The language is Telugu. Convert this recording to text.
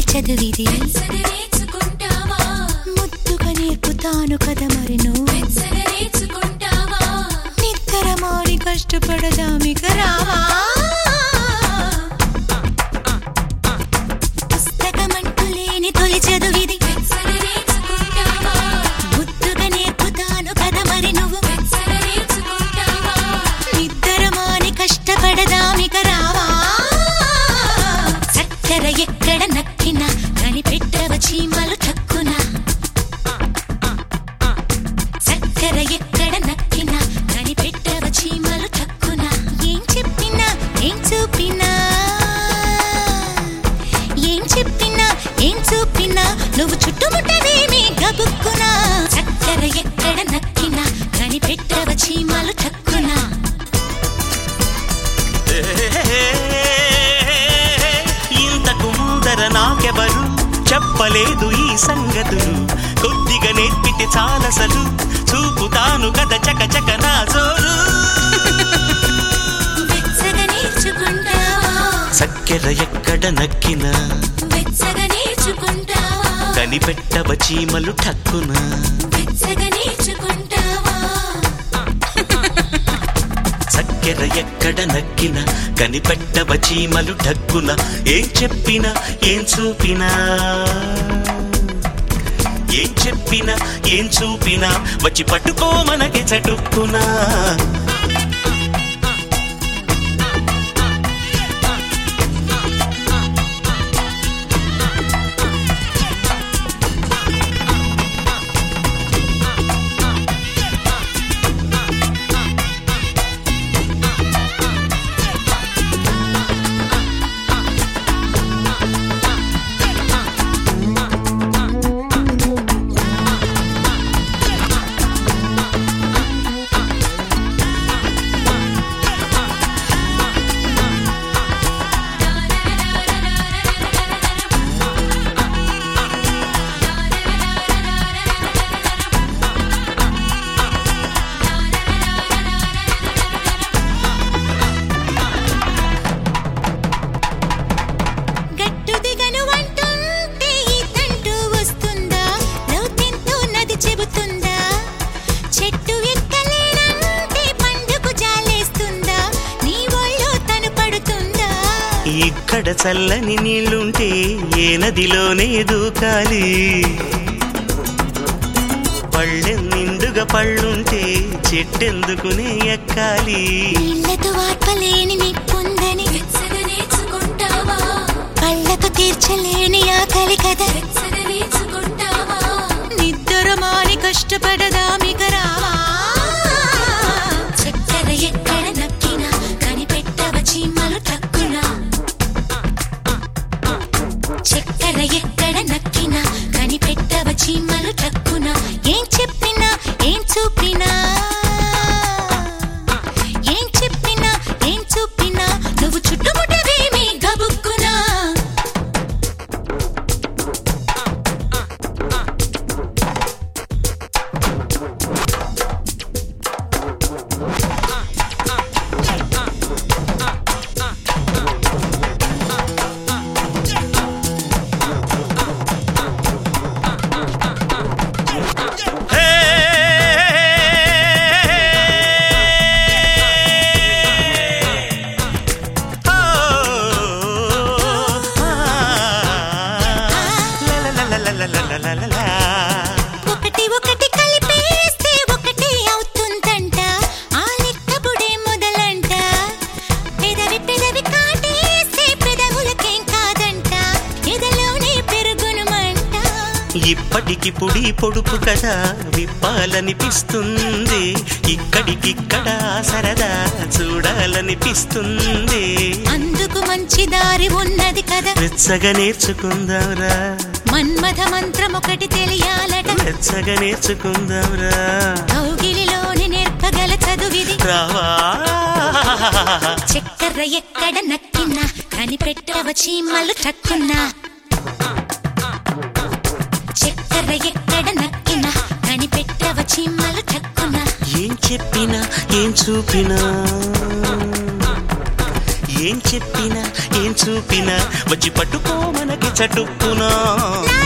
చదివిది వెచ్చగా నేర్చుకుంటావా ముద్దుగా నేర్పుతాను కదా మరి నువ్వు వెచ్చగా నేర్చుకుంటావా నిద్ర మారి కష్టపడదామిక రావా పుస్తకమంటూ లేని తొలి చదువిది వెచ్చగా నేర్చుకుంటావా ముద్దుగా నేర్పుతాను కదా మరి నువ్వు వెచ్చగా నేర్చుకుంటావా నిద్ర మాని కష్టపడదామిక రావా చక్కెర ఎక్కడ నక్కినా కనిపెట్టవ చీమలు తక్కున చక్కెర ఎక్కడ నక్కినా కనిపెట్టవ చీమలు తక్కున ఏం చెప్పినా ఏం చూపినా ఏం చెప్పినా ఏం చూపినా నువ్వు చుట్టుముట్టవేమి గబుక్కునా చక్కెర ఎక్కడ నక్కినా కనిపెట్టవ చీమలు తక్కునా ఇంతకు ముందర నాకెవరు చెప్పలేదు ఈ సంగతులు కొద్దిగా నేర్పితే చాలసలు చూపుతాను కదా చక చక నా జోరు వెచ్చగా నేర్చుకుంటావా చక్కెర ఎక్కడ నక్కినా వెచ్చగా నేర్చుకుంటావా కనిపెట్టవ చీమలు ఠక్కున వెచ్చగా నేర్చుకుంటావా చక్కెర ఎక్కడ నక్కినా కనిపెట్టవ చీమలు ఠక్కున ఏం చెప్పినా ఏం చూపినా ఏం చెప్పినా ఏం చూపినా వచ్చి పట్టుకో మనకి చటుక్కునా గట్టు దిగను అంటుంటే ఈ తంటూ వస్తుందా లోతెంతో నది చెబుతుందా చెట్టు ఎక్కలేనంటే పండుకు జాలేస్తుందా నీ ఒళ్ళో తను పడుతుందా ఇక్కడ చల్లని నీళ్లుంటే ఏ నదిలోనే దూకాలి పళ్ళె నిండుగా పళ్ళుంటే చెట్టెందుకునే ఎక్కాలి నీళ్లతో వార్పలేని నిప్పుందని వెచ్చగా నేర్చుకుంటావా కళ్ళకు తీర్చలేని ఆకలి కదా వెచ్చగా నేర్చుకుంటావా నిద్ర మాని కష్టపడదామిక రావా చక్కెర ఎక్కడ నక్కినా కనిపెట్టవ చీమలు తక్కున చక్కెర ఎక్కడ నక్కినా కనిపెట్టవ చీమలు తక్కున ఏం చెప్పినా ఏం చూపినా ఏం చెప్పినా ఏం చూపినా నువ్వు చుట్టుముట్టవేమి గబుక్కునా హే! ఓ! ఆ! లలలలలలలలలలా. ఒకటి ఒకటి కలిపేస్తే ఒకటి అవుతుందంట ఆ లెక్కపుడే మొదలంట పెదవి పెదవి కాటేస్తే పెదవులకేం కాదంట ఎదలోనే పెరుగును మంట ఇప్పటికిప్పుడి పొడుపు కదా విప్పాలనిపిస్తుంది ఇక్కడికిక్కడ సరదా చూడాలనిపిస్తుంది అందుకు మంచి దారి ఉన్నది కదా వెచ్చగా నేర్చుకుందాంరా మన్మథ మంత్రం ఒకటి తెలియాలట వెచ్చగా నేర్చుకుందాంరా కౌగిలిలోని నేర్పగల చదువిది రావా చక్కెర ఎక్కడ నక్కినా కనిపెట్టవ చీమలు చక్కున్నా చక్కెర ఎక్కడ నక్కినా కనిపెట్టవ చీమలు చక్కున్నా ఏం చెప్పినా ఏం చూపినా ఏం చెప్పినా ఏం చూపినా వచ్చి పట్టుకో మనకి చటుక్కునా నా